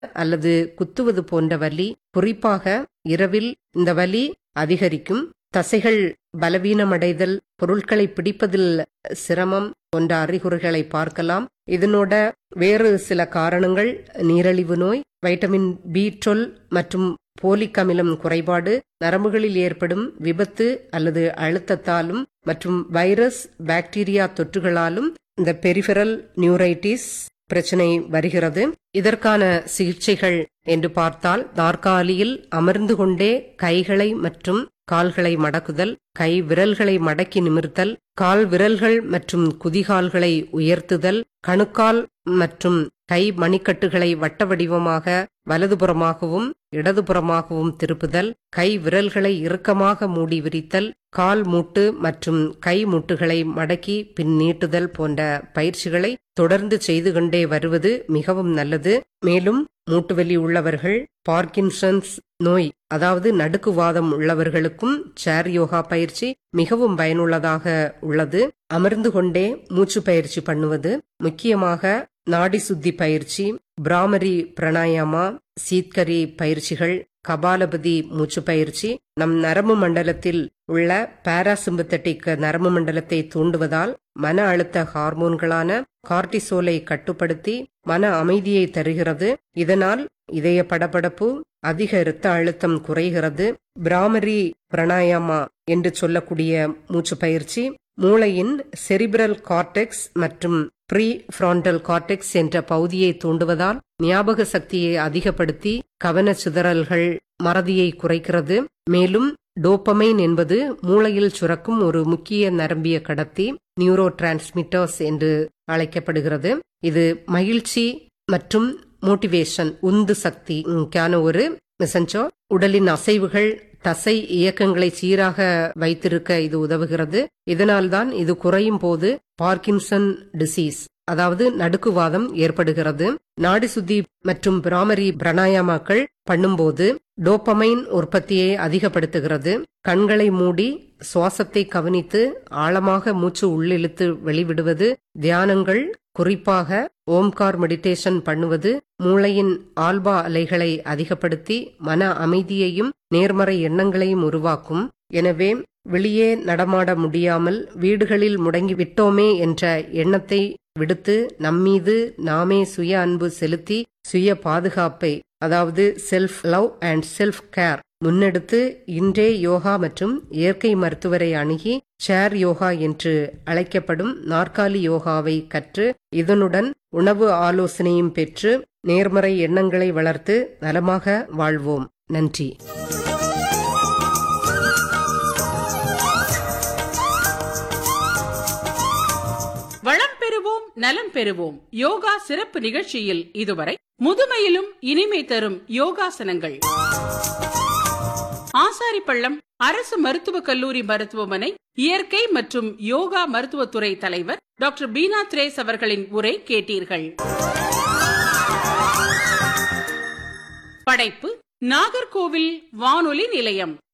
அல்லது குத்துவது போன்ற வலி குறிப்பாக இரவில் இந்த வலி அதிகரிக்கும் தசைகள் பலவீனமடைதல் பொருட்களை பிடிப்பதில் சிரமம் போன்ற அறிகுறிகளை பார்க்கலாம் இதனோட வேறு சில காரணங்கள் நீரிழிவு நோய் வைட்டமின் பி டுவெல் மற்றும் போலிக் அமிலம் குறைபாடு நரம்புகளில் ஏற்படும் விபத்து அல்லது அழுத்தத்தாலும் மற்றும் வைரஸ் பாக்டீரியா தொற்றுகளாலும் இந்த பெரிஃபெரல் நியூரைட்டிஸ் பிரச்சனை வருகிறது இதற்கான சிகிச்சைகள் என்று பார்த்தால் நாற்காலியில் அமர்ந்து கொண்டே கைகளை மற்றும் கால்களை மடக்குதல் கை விரல்களை மடக்கி நிமிர்த்தல் கால் விரல்கள் மற்றும் குதிகால்களை உயர்த்துதல் கணுக்கால் மற்றும் கை மணிக்கட்டுகளை வட்ட வடிவமாக வலதுபுறமாகவும் இடதுபுறமாகவும் திருப்புதல் கை விரல்களை இறுக்கமாக மூடி விரித்தல் கால் மூட்டு மற்றும் கை மூட்டுகளை மடக்கி பின் நீட்டுதல் போன்ற பயிற்சிகளை தொடர்ந்து செய்து கொண்டே வருவது மிகவும் நல்லது மேலும் மூட்டுவலி உள்ளவர்கள் பார்க்கின்சன்ஸ் நோய் அதாவது நடுக்குவாதம் உள்ளவர்களுக்கும் சேர் யோகா பயிற்சி மிகவும் பயனுள்ளதாக உள்ளது அமர்ந்து கொண்டே மூச்சு பயிற்சி பண்ணுவது முக்கியமாக நாடி சுத்தி பயிற்சி பிராமரி பிராணாயாமா சீத்கரி பயிற்சிகள் கபாலபதி மூச்சு பயிற்சி நம் நரம்பு மண்டலத்தில் உள்ள பாராசிம்பத்தட்டிக் நரம்பு மண்டலத்தை தூண்டுவதால் மன அழுத்த ஹார்மோன்களான கார்டிசோலை கட்டுப்படுத்தி மன அமைதியை தருகிறது இதனால் இதய படபடப்பு அதிக இரத்த அழுத்தம் குறைகிறது பிராமரி பிராணாயாமா என்று சொல்லக்கூடிய மூச்சு பயிற்சி மூளையின் செரிபிரல் கார்டெக்ஸ் மற்றும் ப்ரீ ஃப்ராண்டல் கார்டெக்ஸ் என்ற பகுதியை தூண்டுவதால் ஞாபக சக்தியை அதிகப்படுத்தி கவன சிதறல்கள் மறதியை குறைக்கிறது மேலும் டோப்பமைன் என்பது மூளையில் சுரக்கும் ஒரு முக்கிய நரம்பிய கடத்தி நியூரோ டிரான்ஸ்மிட்டர்ஸ் என்று அழைக்கப்படுகிறது இது மகிழ்ச்சி மற்றும் மோட்டிவேஷன் உந்து சக்திக்கான ஒரு மெசஞ்சோ உடலின் அசைவுகள் தசை இயக்கங்களை சீராக வைத்திருக்க இது உதவுகிறது இதனால்தான் இது குறையும் போது பார்க்கின்சன் டிசீஸ் அதாவது நடுக்குவாதம் ஏற்படுகிறது நாடி சுத்தி மற்றும் பிராமரி பிராணாயாமாக்கள் பண்ணும்போது டோப்பமைன் உற்பத்தியை அதிகப்படுத்துகிறது கண்களை மூடி சுவாசத்தை கவனித்து ஆழமாக மூச்சு உள்ளிழுத்து வெளிவிடுவது தியானங்கள் குறிப்பாக ஓம்கார் மெடிடேஷன் பண்ணுவது மூளையின் ஆல்பா அலைகளை அதிகப்படுத்தி மன அமைதியையும் நேர்மறை எண்ணங்களையும் உருவாக்கும் எனவே வெளியே நடமாட முடியாமல் வீடுகளில் முடங்கி விட்டோமே என்ற எண்ணத்தை விடுத்து நம்மீது நாமே சுய அன்பு செலுத்தி சுய பாதுகாப்பை அதாவது self love and self care முன்னெடுத்து இன்றே யோகா மற்றும் இயற்கை மருத்துவரை அணுகி சேர் யோகா என்று அழைக்கப்படும் நாற்காலி யோகாவை கற்று இதனுடன் உணவு ஆலோசனையும் பெற்று நேர்மறை எண்ணங்களை வளர்த்து நலமாக வாழ்வோம் நன்றி வளம் பெறுவோம் நலம் பெறுவோம் யோகா சிறப்பு நிகழ்ச்சியில் இதுவரை முதுமையிலும் இனிமை தரும் யோகாசனங்கள் ஆசாரிப்பள்ளம் அரசு மருத்துவக் கல்லூரி மருத்துவமனை இயற்கை மற்றும் யோகா மருத்துவத்துறை தலைவர் டாக்டர் பீனா திரேஸ் அவர்களின் உரை கேட்டீர்கள் படைப்பு நாகர்கோவில் வானொலி நிலையம்